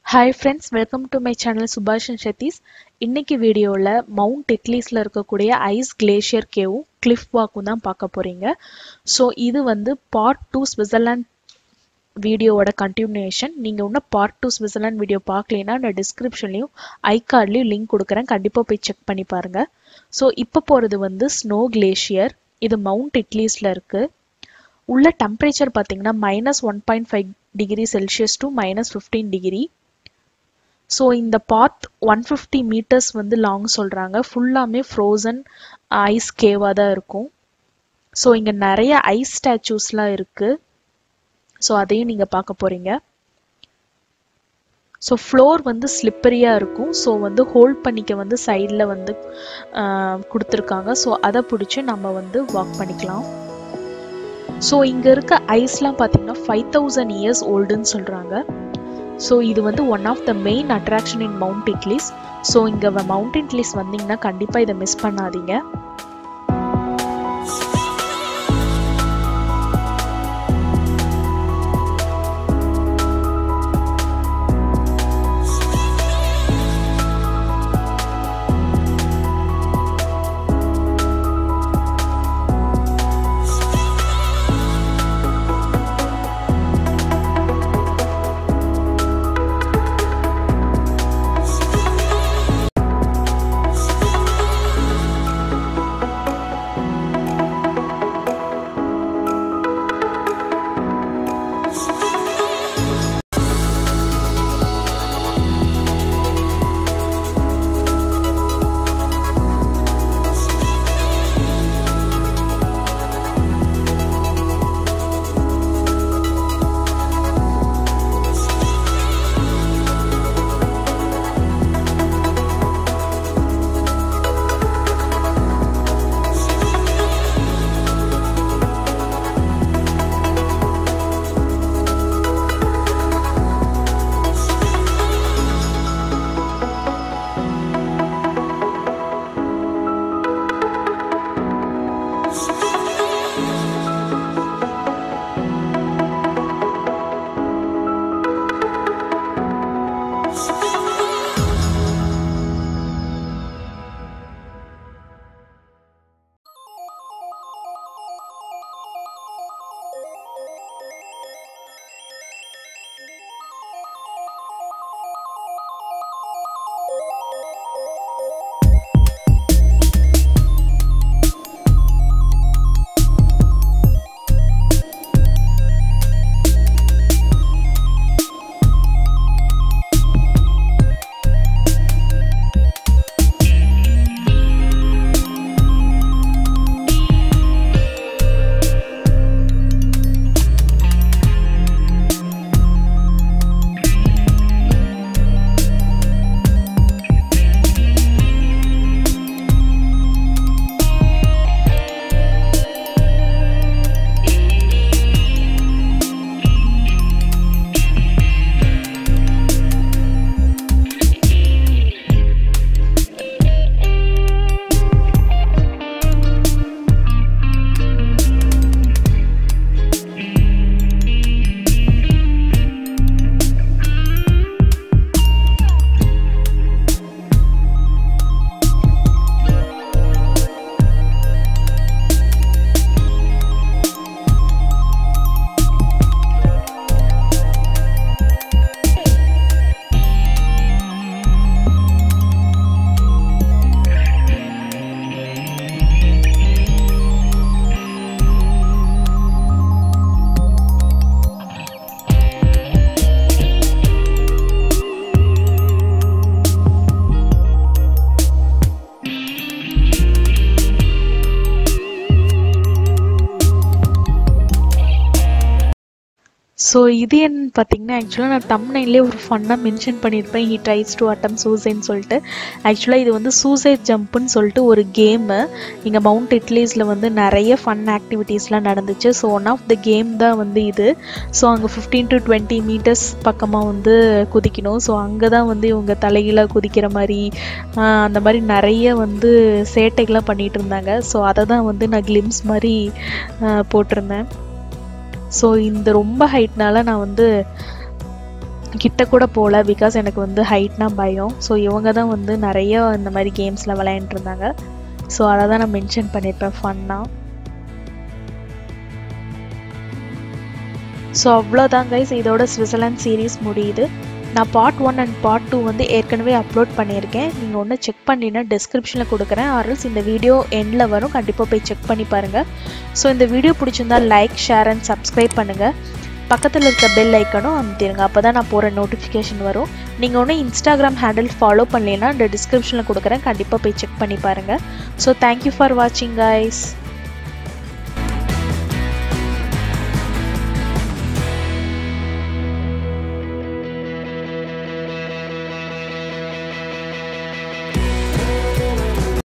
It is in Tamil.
hi friends welcome to my channel சுபாஷ் அண்ட் சதீஷ் இன்னைக்கு வீடியோவில் மவுண்ட் டெக்லீஸில் இருக்கக்கூடிய ஐஸ் கிளேஷியர் கேவும் கிளிஃப் வாக்கும் தான் பார்க்க போகிறீங்க ஸோ இது வந்து பார்ட் டூ ஸ்விட்சர்லாண்ட் வீடியோவோட கண்டினியூஷன் நீங்கள் இன்னும் பார்ட் டூ ஸ்விட்சர்லாண்ட் வீடியோ பார்க்கலைன்னா நான் டிஸ்கிரிப்ஷன்லையும் ஐ கார்ட்லேயும் லிங்க் கொடுக்குறேன் கண்டிப்பாக போய் செக் பண்ணி பாருங்கள் ஸோ இப்போ போகிறது வந்து ஸ்னோ கிளேஷியர் இது மவுண்ட் இட்லீஸில் இருக்குது உள்ள டெம்பரேச்சர் பார்த்தீங்கன்னா minus one point five degree Celsius to minus fifteen degree so இந்த பாத் ஒன் ஃபிஃப்டி மீட்டர்ஸ் வந்து லாங் சொல்கிறாங்க ஃபுல்லாமே ஃப்ரோசன் ஐஸ் கேவாக தான் இருக்கும் ஸோ இங்கே நிறைய ஐஸ் ஸ்டாச்சூஸ்லாம் இருக்குது ஸோ அதையும் நீங்கள் பார்க்க போகிறீங்க ஸோ ஃப்ளோர் வந்து ஸ்லிப்பரியாக இருக்கும் ஸோ வந்து ஹோல்ட் பண்ணிக்க வந்து சைடில் வந்து கொடுத்துருக்காங்க ஸோ அதை பிடிச்சி நம்ம வந்து வாக் பண்ணிக்கலாம் ஸோ இங்கே இருக்க ஐஸ்லாம் பார்த்தீங்கன்னா ஃபைவ் தௌசண்ட் இயர்ஸ் ஓல்டுன்னு சொல்கிறாங்க ஸோ இது வந்து one of the main attraction in mount Titlis so இங்கே மவுண்ட் இட்லிஸ் வந்தீங்கன்னா கண்டிப்பாக இதை மிஸ் பண்ணாதீங்க ஸோ இது என்னன்னு பார்த்தீங்கன்னா ஆக்சுவலாக நான் தம்னைன்லேயே ஒரு ஃபன்னாக மென்ஷன் பண்ணியிருப்பேன் ஹி ட்ரைஸ் டு அட்டம் சூசைன்னு சொல்லிட்டு ஆக்சுவலாக இது வந்து சூசைட் ஜம்ப்புன்னு சொல்லிட்டு ஒரு கேமு இங்கே மவுண்ட் இட்லீஸில் வந்து நிறைய ஃபன் ஆக்டிவிட்டீஸ்லாம் நடந்துச்சு so one of the game தான் வந்து இது ஸோ அங்கே ஃபிஃப்டீன் டு டுவெண்ட்டி மீட்டர்ஸ் பக்கமாக வந்து குதிக்கணும் ஸோ அங்கே தான் வந்து இவங்க தலைகீழாக குதிக்கிற மாதிரி அந்த மாதிரி நிறைய வந்து சேட்டைகள்லாம் பண்ணிகிட்டு இருந்தாங்க ஸோ அதை தான் வந்து நான் கிளிம்ஸ் மாதிரி போட்டிருந்தேன் ஸோ இந்த ரொம்ப ஹைட்னால நான் வந்து கிட்ட கூட போகல பிகாஸ் எனக்கு வந்து ஹைட்னா பயம் ஸோ இவங்க தான் வந்து நிறைய இந்த மாதிரி கேம்ஸில் விளையாண்டுட்டு இருந்தாங்க ஸோ அதை தான் நான் மென்ஷன் பண்ணியிருப்பேன் ஃபன்னாக ஸோ அவ்வளோதான் கைஸ் இதோட ஸ்விட்சர்லாந்து சீரீஸ் முடியுது நான் part one and part two வந்து ஏற்கனவே அப்லோட் பண்ணியிருக்கேன் நீங்கள் ஒன்று செக் பண்ணினா டிஸ்கிரிப்ஷனில் கொடுக்குறேன் ஆர்எல்ஸ் இந்த வீடியோ எண்டில் வரும் கண்டிப்பாக போய் செக் பண்ணி பாருங்கள் ஸோ இந்த வீடியோ பிடிச்சிருந்தா லைக் ஷேர் அண்ட் சப்ஸ்கிரைப் பண்ணுங்கள் பக்கத்தில் இருக்க பெல் ஐக்கனும் அமுத்திடுங்க அப்போ தான் நான் போகிற நோட்டிஃபிகேஷன் வரும் நீங்கள் ஒன்று இன்ஸ்டாகிராம் ஹேண்டில் ஃபாலோ பண்ணலைன்னா இந்த டிஸ்கிரிப்ஷனில் கொடுக்குறேன் கண்டிப்பாக போய் செக் பண்ணி பாருங்கள் ஸோ தேங்க்யூ ஃபார் வாட்சிங் கைஸ்